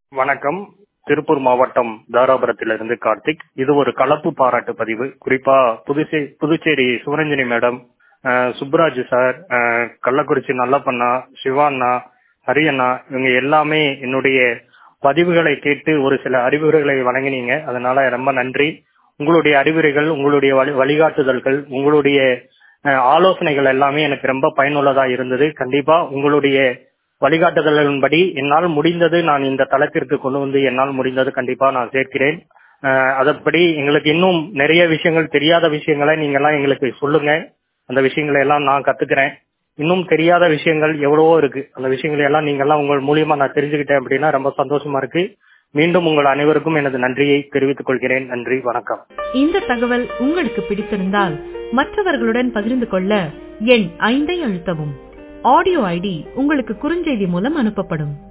வணக்கம் திருப்பூர் மாவட்டம் தாராபுரத்திலிருந்து கார்த்திக் இது ஒரு கலப்பு பாராட்டு பதிவு குறிப்பா புதுச்சே புதுச்சேரி சிவரஞ்சனி மேடம் அஹ், சுப்புராஜ் சார் அஹ், கள்ளக்குறிச்சி நல்லப்பண்ணா சிவாண்ணா ஹரியண்ணா இவங்க எல்லாமே என்னுடைய பதிவுகளை கேட்டு ஒரு சில அறிவுரைகளை வழங்கினீங்க அதனால ரொம்ப நன்றி உங்களுடைய அறிவுரைகள் உங்களுடைய வழி வழிகாட்டுதல்கள் உங்களுடைய அஹ், ஆலோசனைகள் எல்லாமே எனக்கு ரொம்ப பயனுள்ளதா இருந்தது கண்டிப்பா உங்களுடைய வழிகாட்டுதலின்படி என்னால் முடிந்தது நான் இந்த தளத்திற்கு கொண்டு வந்து என்னால் முடிந்தது கண்டிப்பா நான் சேர்க்கிறேன் அஹ், அதன்படி எங்களுக்கு இன்னும் நிறைய விஷயங்கள் தெரியாத விஷயங்களை நீங்க எல்லாம் எங்களுக்கு சொல்லுங்க அந்த விஷயங்களை எல்லாம் நான் கத்துக்கிறேன் இன்னும் தெரியாத விஷயங்கள் எவ்வளவோ இருக்கு அந்த விஷயங்களை எல்லாம் நீங்க எல்லாம் உங்கள் மூலியமா நான் தெரிஞ்சுக்கிட்டேன் அப்படின்னா ரொம்ப சந்தோஷமா இருக்கு மீண்டும் உங்கள் அனைவருக்கும் எனது நன்றியை தெரிவித்துக் கொள்கிறேன் நன்றி வணக்கம் இந்த தகவல் உங்களுக்கு பிடித்திருந்தால் மற்றவர்களுடன் பகிர்ந்து கொள்ள எண் ஐந்தை அழுத்தவும் ஆடியோ ஐடி உங்களுக்கு குறுஞ்செய்தி மூலம் அனுப்பப்படும்